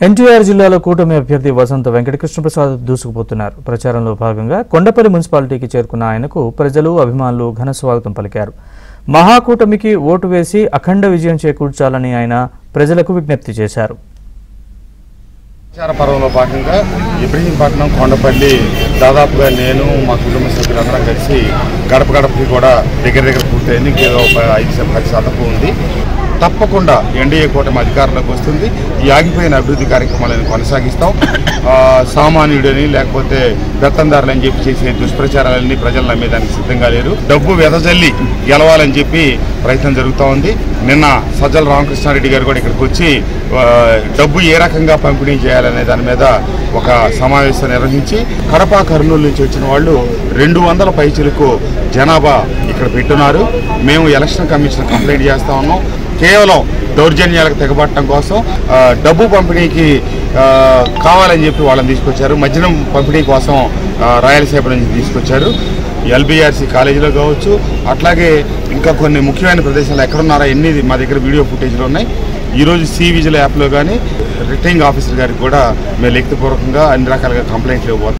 ఎన్టీఆర్ జిల్లాలో కూటమి అభ్యర్థి వసంత వెంకటకృష్ణప్రసాద్ దూసుకుపోతున్నారు ప్రచారంలో భాగంగా కొండపల్లి మున్సిపాలిటీకి చేరుకున్న ఆయనకు ప్రజలు అభిమానులు ఘన స్వాగతం పలికారు మహాకూటమికి ఓటు వేసి అఖండ విజయం చేకూర్చాలని ఆయన ప్రజలకు విజ్ఞప్తి చేశారు ప్రచార పర్వంలో భాగంగా ఇబ్రహీంపట్నం కొండపల్లి దాదాపుగా నేను మా కుటుంబ సభ్యులందరం కలిసి గడప గడపకి కూడా దగ్గర దగ్గర పూర్తయింది ఇంకేదో ఒక ఐదు శాతం పది శాతం ఉంది తప్పకుండా ఎన్డీఏ కూటమి అధికారంలోకి వస్తుంది ఈ ఆగిపోయిన అభివృద్ధి కార్యక్రమాలను కొనసాగిస్తాం ఆ, సామాన్యుడని లేకపోతే పెత్తందారులు అని చెప్పి చేసే దుష్ప్రచారాలన్నీ ప్రజలు నమ్మేదానికి సిద్ధంగా లేరు డబ్బు వెదజల్లి గెలవాలని చెప్పి ప్రయత్నం జరుగుతూ ఉంది నిన్న సజ్జల రామకృష్ణారెడ్డి గారు కూడా ఇక్కడికి వచ్చి ఆ, డబ్బు ఏ రకంగా పంపిణీ చేయాలనే దాని మీద ఒక సమావేశం నిర్వహించి కడప కర్నూలు నుంచి వచ్చిన వాళ్ళు రెండు వందల పైచలకు జనాభా ఇక్కడ పెట్టున్నారు మేము ఎలక్షన్ కమిషన్ కంప్లైంట్ చేస్తా ఉన్నాం కేవలం దౌర్జన్యాలకు తెగబట్టడం కోసం ఆ, డబ్బు పంపిణీకి ఆ, కావాలని చెప్పి వాళ్ళని తీసుకొచ్చారు మధ్యాహ్నం పంపిణీ కోసం ఆ, రాయలసీమ నుంచి తీసుకొచ్చారు ఎల్బీఆర్సీ కాలేజీలో కావచ్చు అట్లాగే ఇంకా కొన్ని ముఖ్యమైన ప్రదేశాలు ఎక్కడున్నారో ఎన్ని మా దగ్గర వీడియో ఫుటేజ్లు ఉన్నాయి ఈరోజు సి విజిల్ యాప్లో కానీ రిటర్నింగ్ ఆఫీసర్ గారికి కూడా మేము లిఖితపూర్వకంగా అన్ని రకాలుగా కంప్లైంట్లు ఇవ్వబోతున్నాం